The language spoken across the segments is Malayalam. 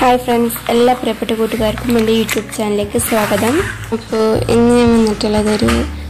ഹായ് ഫ്രണ്ട്സ് എല്ലാ പ്രിയപ്പെട്ട കൂട്ടുകാർക്കും എൻ്റെ യൂട്യൂബ് ചാനലിലേക്ക് സ്വാഗതം അപ്പോൾ ഇന്ന് ഞാൻ വന്നിട്ടുള്ളതൊരു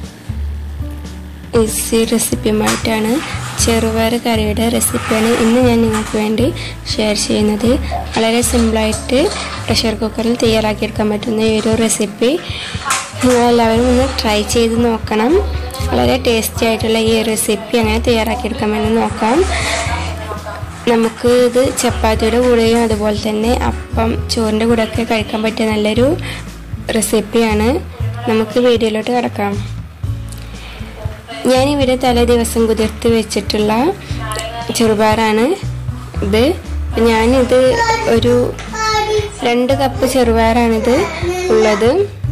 ഈസി റെസിപ്പിയുമായിട്ടാണ് ചെറുപയർ കറിയുടെ റെസിപ്പിയാണ് ഇന്ന് ഞാൻ നിങ്ങൾക്ക് വേണ്ടി ഷെയർ ചെയ്യുന്നത് വളരെ സിമ്പിളായിട്ട് പ്രഷർ കുക്കറിൽ തയ്യാറാക്കിയെടുക്കാൻ പറ്റുന്ന ഈ ഒരു റെസിപ്പി നിങ്ങളെല്ലാവരും ഒന്ന് ട്രൈ ചെയ്ത് നോക്കണം വളരെ ടേസ്റ്റി ആയിട്ടുള്ള ഈ റെസിപ്പി അങ്ങനെ തയ്യാറാക്കിയെടുക്കാമെന്ന് നോക്കാം നമുക്ക് ഇത് ചപ്പാത്തിയുടെ കൂടെയും അതുപോലെ തന്നെ അപ്പം ചോറിൻ്റെ കൂടെയൊക്കെ കഴിക്കാൻ പറ്റിയ നല്ലൊരു റെസിപ്പിയാണ് നമുക്ക് വീഡിയോയിലോട്ട് കിടക്കാം ഞാനിവിടെ തലേ ദിവസം കുതിർത്ത് വെച്ചിട്ടുള്ള ചെറുപയറാണ് ഇത് ഞാനിത് ഒരു രണ്ട് കപ്പ് ചെറുപയറാണിത് ഉള്ളത്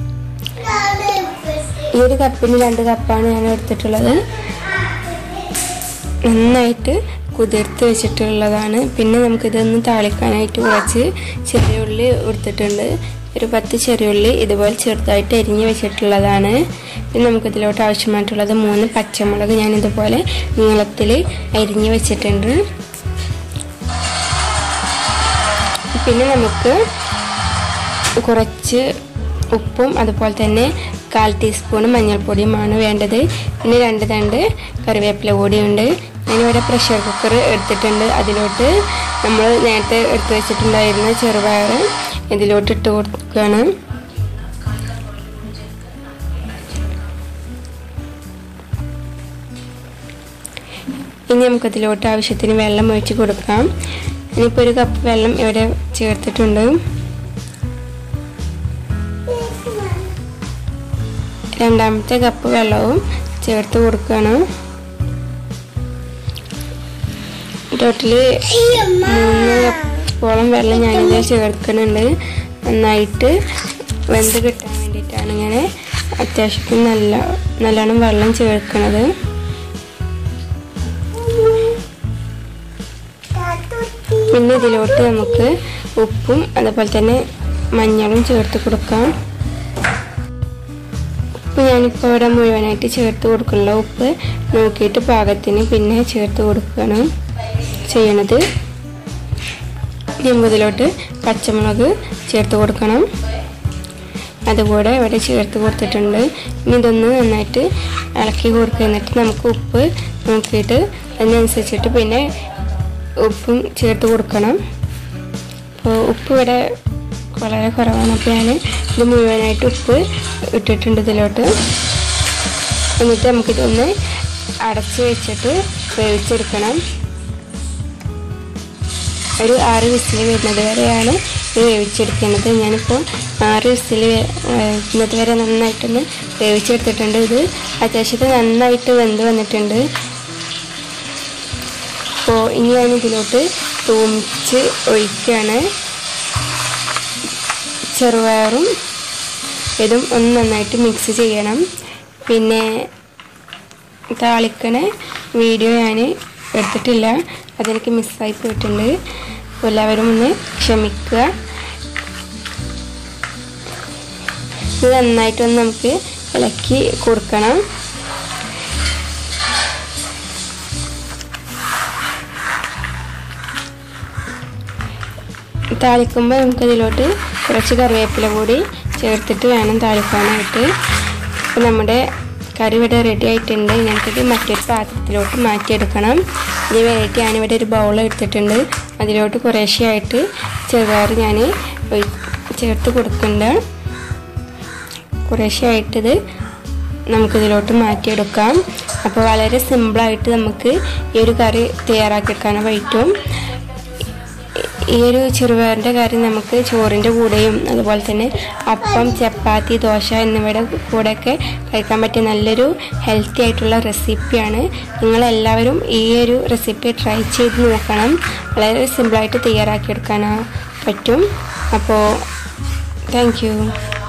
ഈ ഒരു കപ്പിന് രണ്ട് കപ്പാണ് ഞാൻ എടുത്തിട്ടുള്ളത് നന്നായിട്ട് കുതിർത്ത് വെച്ചിട്ടുള്ളതാണ് പിന്നെ നമുക്കിതൊന്ന് താളിക്കാനായിട്ട് കുറച്ച് ചെറിയ ഉള്ളി എടുത്തിട്ടുണ്ട് ഒരു പത്ത് ചെറിയ ഉള്ളി ഇതുപോലെ ചെറുതായിട്ട് എരിഞ്ഞ് വെച്ചിട്ടുള്ളതാണ് പിന്നെ നമുക്കിതിലോട്ട് ആവശ്യമായിട്ടുള്ളത് മൂന്ന് പച്ചമുളക് ഞാൻ ഇതുപോലെ നീളത്തിൽ അരിഞ്ഞ് വെച്ചിട്ടുണ്ട് പിന്നെ നമുക്ക് കുറച്ച് ഉപ്പും അതുപോലെ തന്നെ കാൽ ടീസ്പൂൺ മഞ്ഞൾപ്പൊടിയുമാണ് വേണ്ടത് പിന്നെ രണ്ട് തണ്ട് കറിവേപ്പില കൂടിയുണ്ട് ഞാനിവിടെ പ്രഷർ കുക്കർ എടുത്തിട്ടുണ്ട് അതിലോട്ട് നമ്മൾ നേരത്തെ എടുത്തു വെച്ചിട്ടുണ്ടായിരുന്ന ചെറുപയർ ഇതിലോട്ട് ഇട്ട് കൊടുക്കുകയാണ് ഇനി നമുക്കതിലോട്ട് ആവശ്യത്തിന് വെള്ളം ഒഴിച്ച് കൊടുക്കാം ഇനിയിപ്പോൾ ഒരു കപ്പ് വെള്ളം ഇവിടെ ചേർത്തിട്ടുണ്ട് രണ്ടാമത്തെ കപ്പ് വെള്ളവും ചേർത്ത് കൊടുക്കുകയാണ് ടോട്ടല് മൂന്ന് കപ്പോളം വെള്ളം ഞാനിതിൽ ചേർക്കുന്നുണ്ട് നന്നായിട്ട് വെന്ത് കിട്ടാൻ വേണ്ടിയിട്ടാണ് ഇങ്ങനെ അത്യാവശ്യത്തിന് നല്ല നല്ലോണം വെള്ളം ചേർക്കുന്നത് പിന്നെ ഇതിലോട്ട് നമുക്ക് ഉപ്പും അതുപോലെ തന്നെ മഞ്ഞളും ചേർത്ത് കൊടുക്കാം ഉപ്പ് ഞാനിപ്പോൾ ഇവിടെ മുഴുവനായിട്ട് ചേർത്ത് കൊടുക്കുന്നില്ല ഉപ്പ് നോക്കിയിട്ട് പാകത്തിന് പിന്നെ ചേർത്ത് കൊടുക്കുകയാണ് ചെയ്യണത് ഇതിലോട്ട് പച്ചമുളക് ചേർത്ത് കൊടുക്കണം അതുകൂടെ ഇവിടെ ചേർത്ത് കൊടുത്തിട്ടുണ്ട് ഇനി ഇതൊന്ന് നന്നായിട്ട് ഇളക്കി കൊടുക്കുക എന്നിട്ട് നമുക്ക് ഉപ്പ് നോക്കിയിട്ട് അതിനനുസരിച്ചിട്ട് പിന്നെ ഉപ്പും ചേർത്ത് കൊടുക്കണം അപ്പോൾ ഉപ്പ് ഇവിടെ വളരെ കുറവാണ് അപ്പോൾ ഞാൻ ഇത് മുഴുവനായിട്ട് ഉപ്പ് ഇട്ടിട്ടുണ്ട് ഇതിലോട്ട് എന്നിട്ട് നമുക്കിതൊന്ന് അടച്ച് വെച്ചിട്ട് വേവിച്ചെടുക്കണം ഒരു ആറ് വിസിൽ വരുന്നത് വരെയാണ് ഇത് വേവിച്ചെടുക്കുന്നത് ഞാനിപ്പോൾ ആറ് വിസിൽ വരുന്നത് വരെ നന്നായിട്ടൊന്ന് വേവിച്ചെടുത്തിട്ടുണ്ട് ഇത് അത്യാവശ്യത്തിന് നന്നായിട്ട് വെന്ത് വന്നിട്ടുണ്ട് അപ്പോൾ ഇനി ഞാൻ ഇതിലോട്ട് തൂമിച്ച് ഒഴിക്കുകയാണ് ചെറുപയറും ഇതും ഒന്ന് നന്നായിട്ട് മിക്സ് ചെയ്യണം പിന്നെ താളിക്കണ വീഡിയോ ഞാൻ എടുത്തിട്ടില്ല അതെനിക്ക് മിസ്സായി പോയിട്ടുണ്ട് എല്ലാവരും ഒന്ന് ക്ഷമിക്കുക ഇത് നന്നായിട്ടൊന്ന് നമുക്ക് ഇളക്കി കൊടുക്കണം താളിക്കുമ്പോൾ നമുക്കതിലോട്ട് കുറച്ച് കറിവേപ്പില കൂടി ചേർത്തിട്ട് വേണം താളിക്കാനായിട്ട് അപ്പോൾ നമ്മുടെ കറി ഇവിടെ റെഡി ആയിട്ടുണ്ട് ഞങ്ങൾക്കിത് മറ്റൊരു പാത്രത്തിലോട്ട് മാറ്റിയെടുക്കണം ഇതിന് വേണ്ടിയിട്ട് ഞാനിവിടെ ഒരു ബൗൾ എടുത്തിട്ടുണ്ട് അതിലോട്ട് കുറേശ്ശെയായിട്ട് ചെറുപയർ ഞാൻ ചേർത്ത് കൊടുക്കുന്നുണ്ട് കുറേശ്ശെയായിട്ടിത് നമുക്കിതിലോട്ട് മാറ്റിയെടുക്കാം അപ്പോൾ വളരെ സിമ്പിളായിട്ട് നമുക്ക് ഈ ഒരു കറി തയ്യാറാക്കിയെടുക്കാൻ പറ്റും ഈ ഒരു ചെറുപയറിൻ്റെ കറി നമുക്ക് ചോറിൻ്റെ കൂടെയും അതുപോലെ തന്നെ അപ്പം ചപ്പാത്തി ദോശ എന്നിവയുടെ കൂടെയൊക്കെ കഴിക്കാൻ പറ്റിയ നല്ലൊരു ഹെൽത്തി ആയിട്ടുള്ള റെസിപ്പിയാണ് നിങ്ങളെല്ലാവരും ഈ ഒരു റെസിപ്പി ട്രൈ ചെയ്ത് നോക്കണം വളരെ സിമ്പിളായിട്ട് തയ്യാറാക്കിയെടുക്കാൻ പറ്റും അപ്പോൾ താങ്ക്